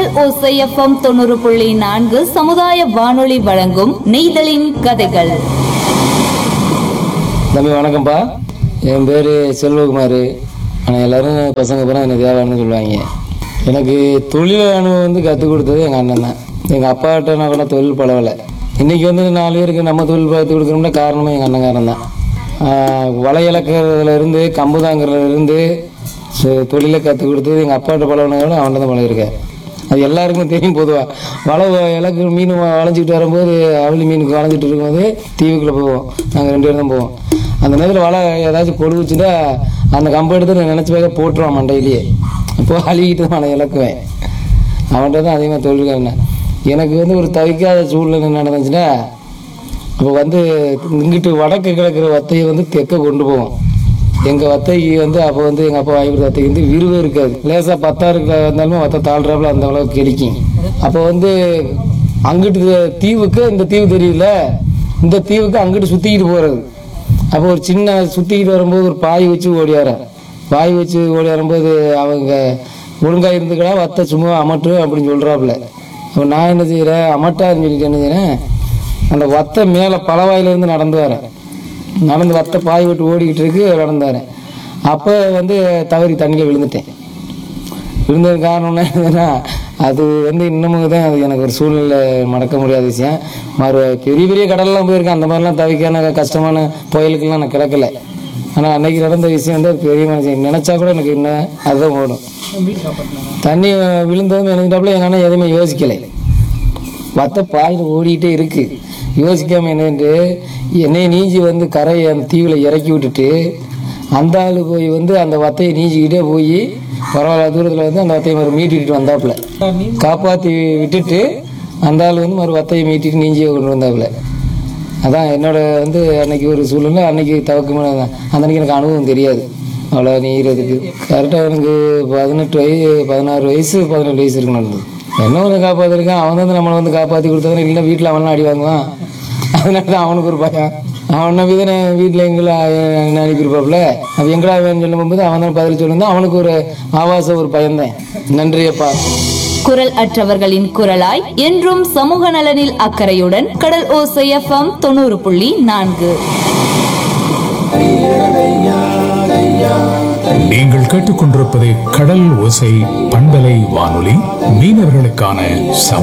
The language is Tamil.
ஓசைஎஃப்எம் தொண்ணூறு புள்ளி நான்கு சமுதாய வானொலி வழங்கும் நெய்தலின் கதைகள் தம்பி வணக்கம்ப்பா என் பேர் செல்வகுமார் ஆனால் எல்லாரும் பசங்க பூரா எனக்கு தேவானு சொல்லுவாங்க எனக்கு தொழில் அனுபவம் வந்து கற்றுக் கொடுத்தது எங்கள் அண்ணன் தான் எங்கள் அப்பாட்ட நான் கூட தொழில் பழகலை இன்றைக்கி வந்து நாலு பேருக்கு நம்ம தொழில் பார்த்து கொடுக்கணும்னா காரணமே எங்கள் அண்ணங்காரன் தான் ஆஹ் வலை இழக்கிறதுல இருந்து கம்பு தாங்கிறதுல இருந்து சு- தொழிலை கற்றுக் கொடுத்தது எங்கள் அப்பாட்ட பழகினோட அவன்கிட்ட தான் பழகிருக்கேன் அது எல்லாருக்குமே தெரியும் பொதுவாக வலை இலக்கு மீன் வ- வளைஞ்சிக்கிட்டு வரும்போது அவளி மீனுக்கு வளைஞ்சிட்டு இருக்கும்போது தீவுக்குள்ளே போவோம் நாங்கள் ரெண்டு பேரும் தான் போவோம் அந்த நேரத்தில் வலை ஏதாச்சும் கொடுச்சுட்டா அந்த கம்பை எடுத்து நினச்சி பார்க்க போட்டுருவான் மண்டையிலேயே அப்போ அழுகிட்டு தான் நான் இழக்குவேன் அவன்கிட்ட தான் அதிகமாக தொழில்காரன் எனக்கு வந்து ஒரு தவிக்காத சூழ்நிலை நடந்துச்சுன்னா அப்போ வந்து இங்கிட்டு வடக்கு கிழக்கிற வத்தையை வந்து தெற்க கொண்டு போவோம் எங்கள் வத்தைக்கு வந்து அப்போ வந்து எங்கள் அப்பா வாங்கி கொடுத்த வத்தைக்கு வந்து விருவே இருக்காது லேசாக பத்தாறுக்கு வந்தாலுமே வத்தை தாழ்றாப்புல அந்த அளவுக்கு கிடைக்கும் அப்போ வந்து அங்கிட்டு தீவுக்கு இந்த தீவு தெரியல இந்த தீவுக்கு அங்கிட்டு சுற்றிக்கிட்டு போகிறது அப்போ ஒரு சின்ன சுற்றிக்கிட்டு வரும்போது ஒரு பாய் வச்சு ஓடி வரேன் பாய் வச்சு ஓடி வரும்போது அவங்க ஒழுங்காக இருந்துக்கடா வத்தை சும்மா அமட்டு அப்படின்னு சொல்கிறாப்புல அப்போ நான் என்ன செய்கிறேன் அமட்டாருன்னு சொல்லிட்டு என்ன செய்கிறேன் அந்த வத்தை மேலே பலவாயிலிருந்து நடந்து வரேன் நடந்து வத்தை பாய் விட்டு ஓடிக்கிட்டு இருக்கு நடந்து வரேன் அப்போ வந்து தவறி தண்ணியில் விழுந்துட்டேன் விழுந்தது காரணம் என்னன்னா அது வந்து இன்னமும் தான் அது எனக்கு ஒரு சூழ்நிலை மறக்க முடியாத விஷயம் மறு பெரிய பெரிய கடல்லாம் போயிருக்கேன் அந்த மாதிரிலாம் தவிக்கான கஷ்டமான புயலுக்கெல்லாம் நான் கிடக்கல ஆனால் அன்னைக்கு நடந்த விஷயம் வந்து அது பெரிய மனுஷன் நினச்சா கூட எனக்கு என்ன அதுதான் ஓடும் தண்ணி விழுந்ததும் நினைக்கிட்டாப்புல எங்கள் அண்ணன் எதுவுமே யோசிக்கலை வத்த பாயில் ஓடிக்கிட்டே இருக்கு யோசிக்காம என்னன்ட்டு என்னைய நீஞ்சி வந்து கரையை அந்த தீவில் இறக்கி விட்டுட்டு அந்த ஆள் போய் வந்து அந்த வத்தையை நீஞ்சிக்கிட்டே போய் பரவாயில்ல தூரத்தில் வந்து அந்த வத்தையை மறு மீட்டிட்டு வந்தாப்புல காப்பாற்றி விட்டுட்டு அந்த ஆள் வந்து மறு வத்தையை மீட்டிட்டு நீஞ்சி கொண்டு வந்தாப்புல அதான் என்னோட வந்து அன்னைக்கு ஒரு சூழ்நிலை அன்னைக்கு தவக்கமான அந்த அன்னைக்கு எனக்கு அனுபவம் தெரியாது அவ்வளோ நீகிறதுக்கு கரெக்டாக எனக்கு பதினெட்டு வயசு பதினாறு வயசு பதினெட்டு வயசு இருக்கு நடந்தது என்ன ஒன்று காப்பாற்றிருக்கான் அவன் வந்து நம்மளை வந்து காப்பாற்றி கொடுத்தவன் இல்லை வீட்டில் அவன்லாம் அடி வாங்குவான் அதனால தான் அவனுக்கு ஒரு பயம் அவன் நம்பி தானே வீட்டில் எங்களை என்ன அனுப்பியிருப்பாப்புல அப்போ எங்கடா வேணும்னு சொல்லும்போது அவன் தான் பதில் சொல்லியிருந்தான் அவனுக்கு ஒரு ஆபாச ஒரு பயம்தான் நன்றி அப்பா குரல் அற்றவர்களின் குரலாய் என்றும் சமூக நலனில் அக்கறையுடன் கடல் ஓசை எஃப்எம் தொண்ணூறு புள்ளி நான்கு நீங்கள் கேட்டுக்கொண்டிருப்பது கடல் ஓசை பண்பலை வானொலி மீனவர்களுக்கான சம